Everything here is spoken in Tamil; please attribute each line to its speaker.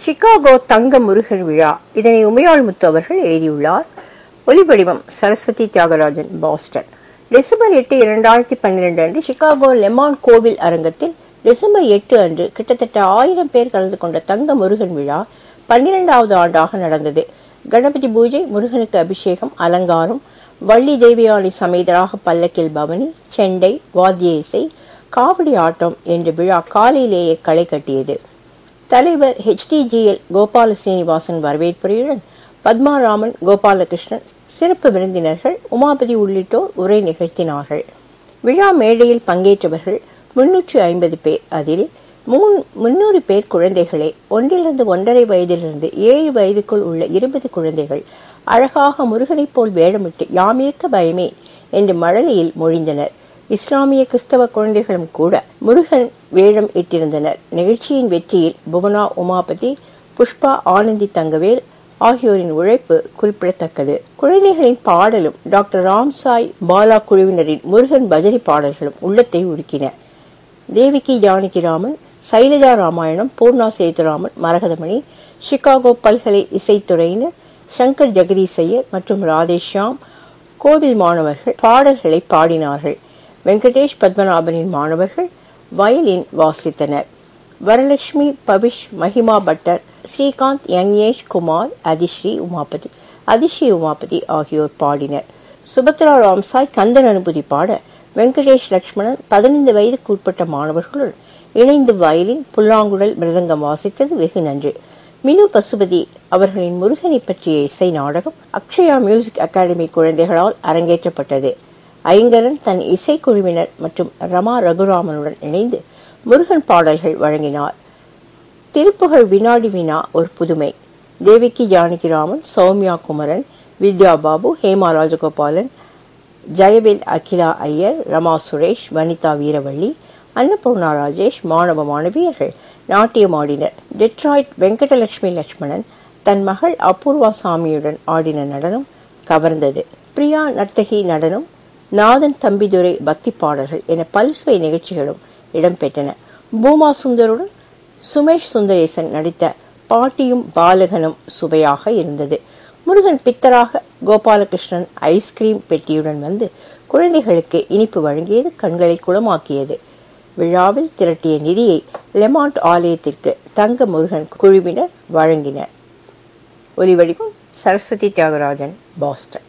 Speaker 1: சிகாகோ தங்க முருகன் விழா இதனை உமையாள் முத்து அவர்கள் எழுதியுள்ளார் ஒலிவடிவம் சரஸ்வதி தியாகராஜன் பாஸ்டன் டிசம்பர் எட்டு இரண்டாயிரத்தி பன்னிரண்டு அன்று சிகாகோ லெமான் கோவில் அரங்கத்தில் டிசம்பர் எட்டு அன்று கிட்டத்தட்ட ஆயிரம் பேர் கலந்து கொண்ட தங்க முருகன் விழா பன்னிரெண்டாவது ஆண்டாக நடந்தது கணபதி பூஜை முருகனுக்கு அபிஷேகம் அலங்காரம் வள்ளி தேவியானி சமேதராக பல்லக்கில் பவனி செண்டை வாத்திய இசை காவடி ஆட்டம் என்று விழா காலையிலேயே களை கட்டியது தலைவர் ஹெச்டிஜிஎல் கோபால சீனிவாசன் வரவேற்புரையுடன் பத்மாராமன் கோபாலகிருஷ்ணன் சிறப்பு விருந்தினர்கள் உமாபதி உள்ளிட்டோர் உரை நிகழ்த்தினார்கள் விழா மேடையில் பங்கேற்றவர்கள் முன்னூற்று ஐம்பது பேர் அதில் மூன் முன்னூறு பேர் குழந்தைகளே ஒன்றிலிருந்து ஒன்றரை வயதிலிருந்து ஏழு வயதுக்குள் உள்ள இருபது குழந்தைகள் அழகாக முருகனைப் போல் வேடமிட்டு யாமிருக்க பயமே என்று மழலையில் மொழிந்தனர் இஸ்லாமிய கிறிஸ்தவ குழந்தைகளும் கூட முருகன் வேடம் இட்டிருந்தனர் நிகழ்ச்சியின் வெற்றியில் புவனா உமாபதி புஷ்பா ஆனந்தி தங்கவேல் ஆகியோரின் உழைப்பு குறிப்பிடத்தக்கது குழந்தைகளின் பாடலும் டாக்டர் ராம்சாய் பாலா குழுவினரின் முருகன் பஜனை பாடல்களும் உள்ளத்தை உருக்கின தேவிகி ஜானகிராமன் சைலஜா ராமாயணம் பூர்ணா சேதுராமன் மரகதமணி சிகாகோ பல்கலை இசைத்துறையினர் சங்கர் ஜெகதீசையர் மற்றும் ராதேஷ்யாம் கோவில் மாணவர்கள் பாடல்களை பாடினார்கள் வெங்கடேஷ் பத்மநாபனின் மாணவர்கள் வயலின் வாசித்தனர் வரலட்சுமி பவிஷ் மஹிமா பட்டர் ஸ்ரீகாந்த் யங்யேஷ் குமார் அதிஸ்ரீ உமாபதி அதிஸ்ரீ உமாபதி ஆகியோர் பாடினர் சுபத்ரா ராம்சாய் கந்தன் அனுபூதி பாட வெங்கடேஷ் லட்சுமணன் பதினைந்து வயதுக்கு உட்பட்ட மாணவர்களுடன் இணைந்து வயலின் புல்லாங்குழல் மிருதங்கம் வாசித்தது வெகு நன்று மினு பசுபதி அவர்களின் முருகனை பற்றிய இசை நாடகம் அக்ஷயா மியூசிக் அகாடமி குழந்தைகளால் அரங்கேற்றப்பட்டது ஐங்கரன் தன் இசைக்குழுவினர் மற்றும் ரமா ரகுராமனுடன் இணைந்து முருகன் பாடல்கள் வழங்கினார் திருப்புகழ் வினாடி வினா ஒரு புதுமை தேவிக்கு ஜானகிராமன் சௌமியா குமரன் வித்யா பாபு ஹேமா ராஜகோபாலன் ஜெயவேல் அகிலா ஐயர் ரமா சுரேஷ் வனிதா வீரவள்ளி அன்னபூர்ணா ராஜேஷ் மாணவ மாணவியர்கள் நாட்டியமாடினர் டெட்ராய்ட் வெங்கடலட்சுமி லட்சுமணன் தன் மகள் அபூர்வா சாமியுடன் ஆடின நடனம் கவர்ந்தது பிரியா நர்த்தகி நடனம் நாதன் தம்பிதுரை பக்தி பாடல்கள் என பல்சுவை நிகழ்ச்சிகளும் இடம்பெற்றன பூமா சுந்தருடன் சுமேஷ் சுந்தரேசன் நடித்த பாட்டியும் பாலகனும் சுவையாக இருந்தது முருகன் பித்தராக கோபாலகிருஷ்ணன் ஐஸ்கிரீம் பெட்டியுடன் வந்து குழந்தைகளுக்கு இனிப்பு வழங்கியது கண்களை குளமாக்கியது விழாவில் திரட்டிய நிதியை லெமாண்ட் ஆலயத்திற்கு தங்க முருகன் குழுவினர் வழங்கினர் ஒலிவடிவம் சரஸ்வதி தியாகராஜன் பாஸ்டன்